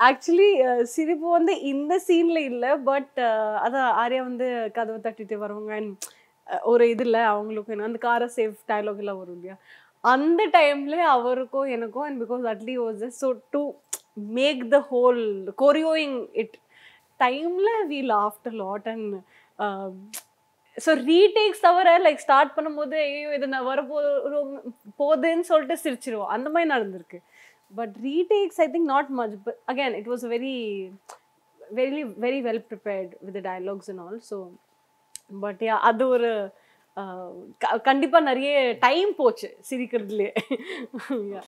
actually சிரிப்பு வந்து இந்த சீன்ல இல்ல பட் அதான் ஆர்யா வந்து கதவை தட்டிட்டு வருவாங்க and, அஹ், ஒரு இதுல அவங்களுக்கும் என்ன- அந்த காரை சேஃப் டயலாக் எல்லாம் வரும் இல்லையா அந்த டைம்ல அவருக்கும் எனக்கும் and because Atlee was just so to make the whole கொரியோயிங் இட் டைம்ல we laughed lot and so retakes தவிர லைக் ஸ்டார்ட் பண்ணும்போது ஐயோ இது நான் வரப்போ போகுதுன்னு சொல்லிட்டு சிரிச்சிருவோம் அந்த மாதிரி நடந்திருக்கு but retakes I think not much but again it was very very very well prepared with dialogues and all so but yeah அது ஒரு அஹ், க- கண்டிப்பா நிறைய டைம் போச்சு சிரிக்கிறதுலே